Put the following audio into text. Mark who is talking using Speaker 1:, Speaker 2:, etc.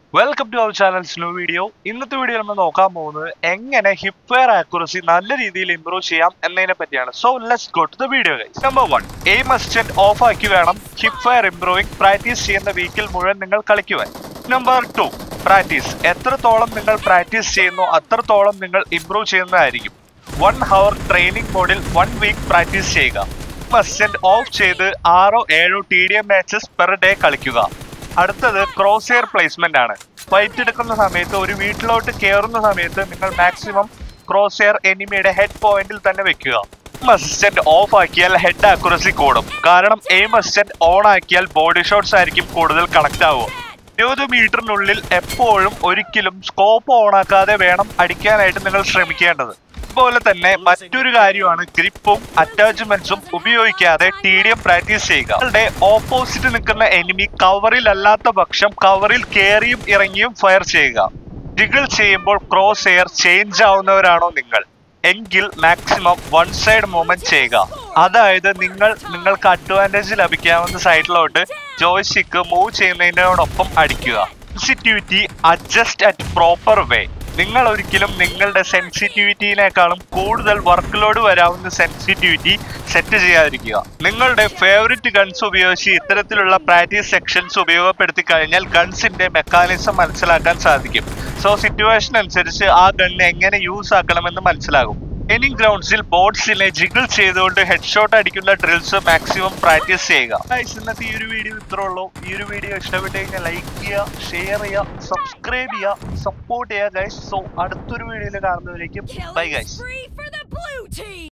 Speaker 1: Welcome to our channel snow video ഇന്നത്തെ video നമ്മൾ നോക്കാൻ പോകുന്നത് എങ്ങനെ ഹിപ്പ് ഫയർ ആക്യുറസി നല്ല രീതിയിൽ ഇംപ്രൂവ് ചെയ്യാം എന്നതിനെ പറ്റിയാണ് so let's go to the video guys number one aim assistant off ആക്കി വേണം ഹിപ്പ് ഫയർ ഇംപ്രൂവിംഗ് പ്രാക്ടീസ് ചെയ്യുന്ന വീക്കിൽ മുഴുവൻ നിങ്ങൾ കളിക്കുവാൻ നമ്പർ ടു പ്രാക്ടീസ് എത്രത്തോളം നിങ്ങൾ പ്രാക്ടീസ് ചെയ്യുന്നു അത്രത്തോളം നിങ്ങൾ ഇംപ്രൂവ് ചെയ്യുന്നതായിരിക്കും വൺ ഹവർ ട്രെയിനിങ് മോഡിൽ വൺ വീക്ക് പ്രാക്ടീസ് ചെയ്യുക അസിസ്റ്റന്റ് ഓഫ് ചെയ്ത് ആറോ ഏഴോ T D M matches per day കളിക്കുക അടുത്തത് ക്രോസ് എയർ പ്ലേസ്മെന്റ് ആണ് ഫൈറ്റ് എടുക്കുന്ന സമയത്ത് ഒരു വീട്ടിലോട്ട് കയറുന്ന സമയത്ത് നിങ്ങൾ മാക്സിമം ക്രോസ് എയർ എനിമിയുടെ ഹെഡ് പോയിന്റിൽ തന്നെ വെക്കുക അസിസ്റ്റന്റ് ഓഫ് ആക്കിയാൽ ഹെഡ് ആക്യുറസി കൂടും കാരണം എയിം അസിസ്റ്റന്റ് ഓൺ ആക്കിയാൽ ബോഡി ഷോട്ട്സ് ആയിരിക്കും കൂടുതൽ കണക്ട് ആവുക ഇരുപത് മീറ്ററിനുള്ളിൽ എപ്പോഴും ഒരിക്കലും സ്കോപ്പ് ഓൺ ആക്കാതെ വേണം അടിക്കാനായിട്ട് നിങ്ങൾ ശ്രമിക്കേണ്ടത് അതുപോലെ തന്നെ മറ്റൊരു കാര്യമാണ് ഗ്രിപ്പും അറ്റാച്ച്മെന്റ്സും ഉപയോഗിക്കാതെ ടി ഡി എം പ്രാക്ടീസ് ചെയ്യുക നിങ്ങളുടെ ഓപ്പോസിറ്റ് നിൽക്കുന്ന എനിമി കവറിൽ അല്ലാത്ത പക്ഷം കവറിൽ കയറിയും ഇറങ്ങിയും ഫയർ ചെയ്യുക ജിഗിൾ ചെയ്യുമ്പോൾ ക്രോസ് എയർ ചേഞ്ച് ആവുന്നവരാണോ നിങ്ങൾ എങ്കിൽ മാക്സിമം വൺ സൈഡ് മൂവ്മെന്റ് ചെയ്യുക അതായത് നിങ്ങൾ നിങ്ങൾക്ക് അഡ്വാൻറ്റേജ് ലഭിക്കാവുന്ന സൈഡിലോട്ട് ജോയ്സ്റ്റിക്ക് മൂവ് ചെയ്യുന്നതിനോടൊപ്പം അടിക്കുക sensitivity adjust at proper way നിങ്ങൾ ഒരിക്കലും നിങ്ങളുടെ സെൻസിറ്റിവിറ്റിയിനേക്കാളും കൂടുതൽ വർക്ക് ലോഡ് വരാവുന്ന സെൻസിറ്റിവിറ്റി സെറ്റ് ചെയ്യാതിരിക്കുക നിങ്ങളുടെ ഫേവറിറ്റ് ഗൺസ് ഉപയോഗിച്ച് ഇത്തരത്തിലുള്ള പ്രാക്ടീസ് സെക്ഷൻസ് ഉപയോഗപ്പെടുത്തി കഴിഞ്ഞാൽ ഗൺസിന്റെ മെക്കാനിസം മനസ്സിലാക്കാൻ സാധിക്കും സോ സിറ്റുവേഷൻ അനുസരിച്ച് ആ ഗണ്ണ് എങ്ങനെ യൂസ് ആക്കണമെന്ന് മനസ്സിലാകും എനിങ് ഗ്രൗണ്ട്സിൽ ബോർഡ്സിനെ ജിഗിൾ ചെയ്തുകൊണ്ട് ഹെഡ് ഷോട്ട് അടിക്കുന്ന ഡ്രിൽസ് മാക്സിമം പ്രാക്ടീസ് ചെയ്യുക Guys, ഇന്നത്തെ ഈ ഒരു വീഡിയോ ഇത്രേ ഉള്ളൂ ഈ ഒരു വീഡിയോ ഇഷ്ടപ്പെട്ട് കഴിഞ്ഞാൽ ലൈക്ക് ചെയ്യുക ഷെയർ ചെയ്യുക സബ്സ്ക്രൈബ് ചെയ്യുക സപ്പോർട്ട് ചെയ്യുക ഗൈസ് സോ അടുത്തൊരു വീഡിയോയിൽ കാണുന്നവരേക്കും bye
Speaker 2: Killing
Speaker 1: guys
Speaker 2: spree for the blue team!